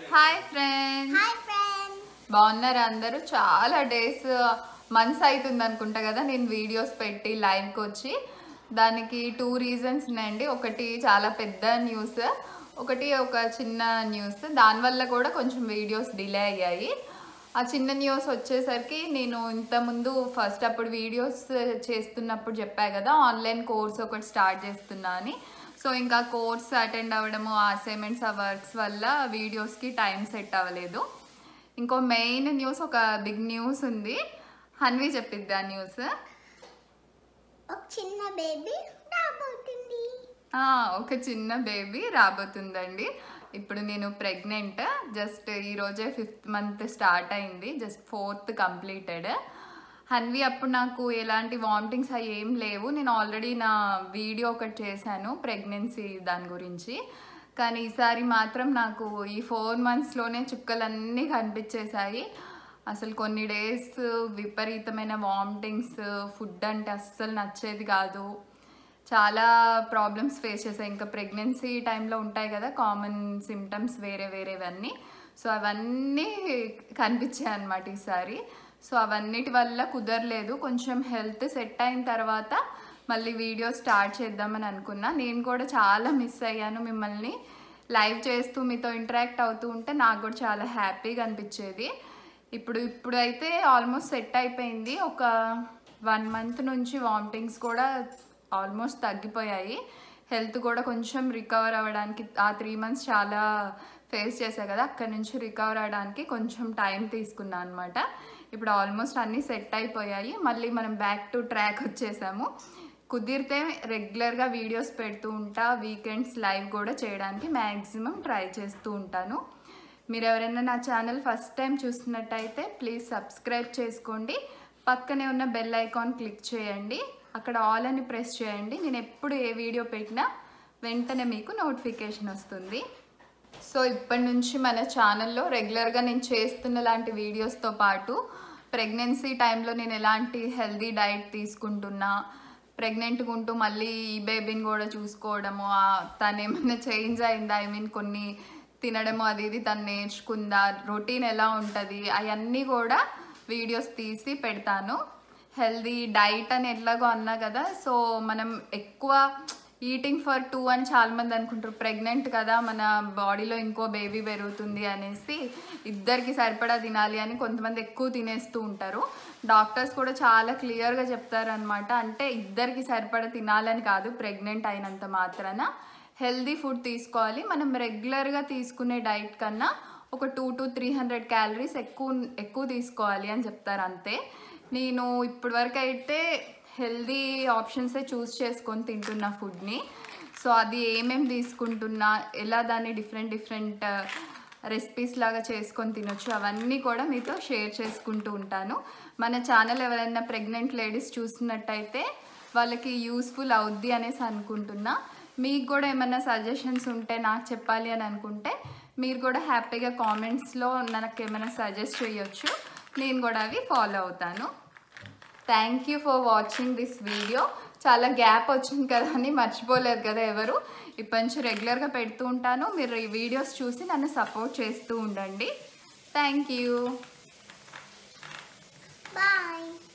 hi friends hi friends బాగున్నారు అందరూ చాలా డేస్ మంత్స్ అవుతుంది అనుకుంటా కదా నేను వీడియోస్ పెట్టి లైవ్కి వచ్చి దానికి టూ రీజన్స్ ఉన్నాయండి ఒకటి చాలా పెద్ద న్యూస్ ఒకటి ఒక చిన్న న్యూస్ దానివల్ల కూడా కొంచెం వీడియోస్ డిలే అయ్యాయి ఆ చిన్న న్యూస్ వచ్చేసరికి నేను ఇంతకుముందు ఫస్ట్ అప్పుడు వీడియోస్ చేస్తున్నప్పుడు చెప్పా కదా ఆన్లైన్ కోర్స్ ఒకటి స్టార్ట్ చేస్తున్నా అని సో ఇంకా కోర్స్ అటెండ్ అవ్వడము అసైన్మెంట్స్ ఆ వర్క్స్ వల్ల వీడియోస్కి టైం సెట్ అవ్వలేదు ఇంకో మెయిన్ న్యూస్ ఒక బిగ్ న్యూస్ ఉంది హన్వి చెప్పిద్ది ఆ న్యూస్ ఒక చిన్న బేబీ రాబోతుంది ఆ, ఒక చిన్న బేబీ రాబోతుందండి ఇప్పుడు నేను ప్రెగ్నెంట్ జస్ట్ ఈరోజే ఫిఫ్త్ మంత్ స్టార్ట్ అయింది జస్ట్ ఫోర్త్ కంప్లీటెడ్ హన్వి అప్పుడు నాకు ఎలాంటి వామిటింగ్స్ అవి ఏం లేవు నేను ఆల్రెడీ నా వీడియో ఒకటి చేశాను ప్రెగ్నెన్సీ దాని గురించి కానీ ఈసారి మాత్రం నాకు ఈ ఫోర్ మంత్స్లోనే చుక్కలన్నీ కనిపించేశాయి అసలు కొన్ని డేస్ విపరీతమైన వామిటింగ్స్ ఫుడ్ అంటే అస్సలు నచ్చేది కాదు చాలా ప్రాబ్లమ్స్ ఫేస్ చేశాయి ఇంకా ప్రెగ్నెన్సీ టైంలో ఉంటాయి కదా కామన్ సిమ్టమ్స్ వేరే వేరేవన్నీ సో అవన్నీ కనిపించాయి అనమాట ఈసారి సో అవన్నిటి వల్ల కుదరలేదు కొంచెం హెల్త్ సెట్ అయిన తర్వాత మళ్ళీ వీడియో స్టార్ట్ చేద్దామని అనుకున్నా నేను కూడా చాలా మిస్ అయ్యాను మిమ్మల్ని లైవ్ చేస్తూ మీతో ఇంటరాక్ట్ అవుతూ ఉంటే నాకు కూడా చాలా హ్యాపీగా అనిపించేది ఇప్పుడు ఇప్పుడు అయితే ఆల్మోస్ట్ సెట్ అయిపోయింది ఒక వన్ మంత్ నుంచి వామిటింగ్స్ కూడా ఆల్మోస్ట్ తగ్గిపోయాయి హెల్త్ కూడా కొంచెం రికవర్ అవ్వడానికి ఆ త్రీ మంత్స్ చాలా ఫేస్ చేశా కదా అక్కడి నుంచి రికవర్ అవ్వడానికి కొంచెం టైం తీసుకున్నా అనమాట ఇప్పుడు ఆల్మోస్ట్ అన్నీ సెట్ అయిపోయాయి మళ్ళీ మనం బ్యాక్ టు ట్రాక్ వచ్చేసాము కుదిరితే రెగ్యులర్గా వీడియోస్ పెడుతూ ఉంటా వీకెండ్స్ లైవ్ కూడా చేయడానికి మ్యాక్సిమం ట్రై చేస్తూ ఉంటాను మీరు ఎవరైనా నా ఛానల్ ఫస్ట్ టైం చూస్తున్నట్టయితే ప్లీజ్ సబ్స్క్రైబ్ చేసుకోండి పక్కనే ఉన్న బెల్ ఐకాన్ క్లిక్ చేయండి అక్కడ ఆల్ అని ప్రెస్ చేయండి నేను ఎప్పుడు ఏ వీడియో పెట్టినా వెంటనే మీకు నోటిఫికేషన్ వస్తుంది సో ఇప్పటి నుంచి మన ఛానల్లో రెగ్యులర్గా నేను చేస్తున్న లాంటి వీడియోస్తో పాటు ప్రెగ్నెన్సీ టైంలో నేను ఎలాంటి హెల్దీ డైట్ తీసుకుంటున్నా ప్రెగ్నెంట్గా ఉంటూ మళ్ళీ ఈ బేబీని కూడా చూసుకోవడము ఆ తను ఏమైనా చేంజ్ అయిందా ఐ మీన్ కొన్ని తినడము అది ఇది తను నేర్చుకుందా రొటీన్ ఎలా ఉంటుంది అవన్నీ కూడా వీడియోస్ తీసి పెడతాను హెల్దీ డైట్ అని ఎట్లాగో అన్నా కదా సో మనం ఎక్కువ ఈటింగ్ ఫర్ టూ అని చాలా మంది అనుకుంటారు ప్రెగ్నెంట్ కదా మన బాడీలో ఇంకో బేబీ పెరుగుతుంది అనేసి ఇద్దరికి సరిపడా తినాలి అని కొంతమంది ఎక్కువ తినేస్తూ ఉంటారు డాక్టర్స్ కూడా చాలా క్లియర్గా చెప్తారు అనమాట అంటే ఇద్దరికి సరిపడా తినాలని కాదు ప్రెగ్నెంట్ అయినంత మాత్రాన హెల్దీ ఫుడ్ తీసుకోవాలి మనం రెగ్యులర్గా తీసుకునే డైట్ కన్నా ఒక two to three hundred calories ఎక్కువ ఎక్కువ తీసుకోవాలి అని చెప్తారు అంతే నేను ఇప్పటి వరకు అయితే హెల్దీ ఆప్షన్సే చూస్ చేసుకొని తింటున్నా ఫుడ్ని సో అది ఏమేమి తీసుకుంటున్నా ఎలా దాన్ని డిఫరెంట్ డిఫరెంట్ రెసిపీస్ లాగా చేసుకొని తినొచ్చు అవన్నీ కూడా మీతో షేర్ చేసుకుంటూ ఉంటాను మన ఛానల్ ఎవరైనా ప్రెగ్నెంట్ లేడీస్ చూస్తున్నట్టయితే వాళ్ళకి యూస్ఫుల్ అవుద్ది అనేసి అనుకుంటున్నా మీకు కూడా ఏమైనా సజెషన్స్ ఉంటే నాకు చెప్పాలి అని అనుకుంటే మీరు కూడా హ్యాపీగా కామెంట్స్లో నాకు ఏమైనా సజెస్ట్ చేయొచ్చు నేను కూడా అవి ఫాలో అవుతాను thank you for watching this video చాలా గ్యాప్ వచ్చింది కదా అని మర్చిపోలేదు కదా ఎవరు ఇప్పటి నుంచి రెగ్యులర్గా పెడుతూ ఉంటాను మీరు ఈ వీడియోస్ చూసి నన్ను సపోర్ట్ చేస్తూ ఉండండి థ్యాంక్ యూ బాయ్